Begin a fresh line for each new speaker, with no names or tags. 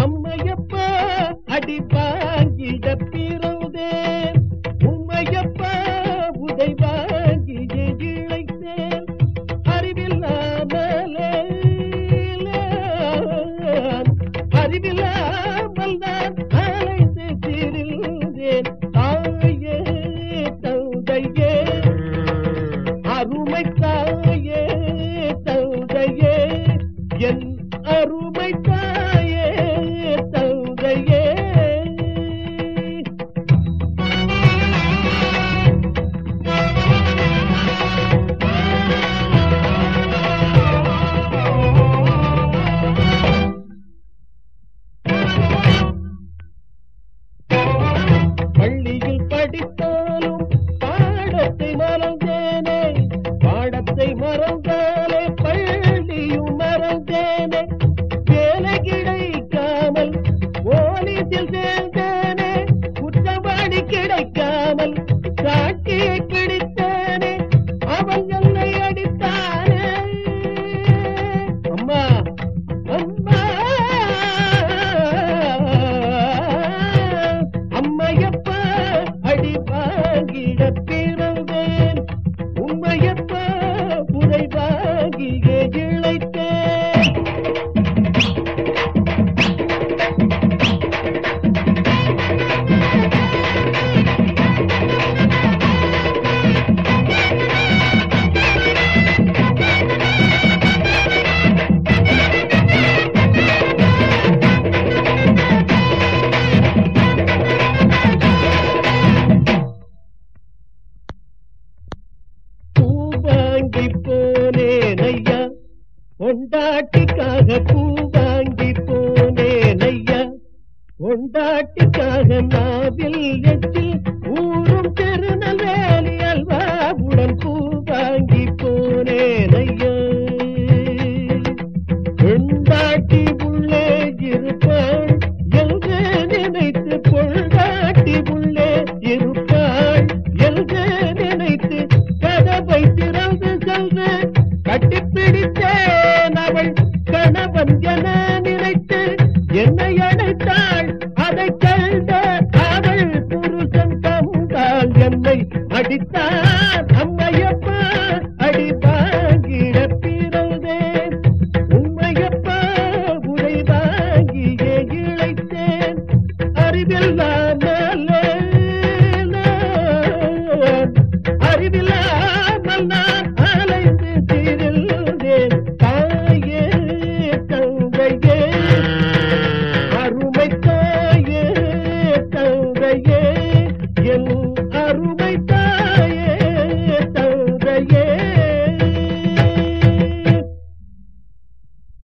அம்மையப்பா அடி வாங்கிட பிறந்தேன் உம்மையப்பா உதை வாங்கிய இழைத்தேன் அறிவில்லாமலே அறிவில்லாமல் நான் அலைந்து திரிந்தேன் தாயே தந்தையே அருமை தாயே தந்தையே என் அருமை தாயே தந்தையே பள்ளியில் படித்தாலும் பாடத்தை மறந்தேனே பாடத்தை மறந்தாலே பள்ளியும் மறந்தேனே வேலை கிடைக்காமல் போலீசில் சேர்ந்தேனே குற்றவாளி கிடைக்காமல் சாட்சியை பிடித்தேனே அவன் என்னை அடித்தானே அம்மா அம்மா அம்மையப்பா அடி வாங்கிட பிறந்தேன் உம்மையப்பா புதை வாங்கிய இழைத்தேன் பூ வாங்கி போனேன் ஐயா கொண்டாட்டிக்காக பூ வாங்கி போனேன் ஐயா கொண்டாட்டிக்காக நாவில் எச்சி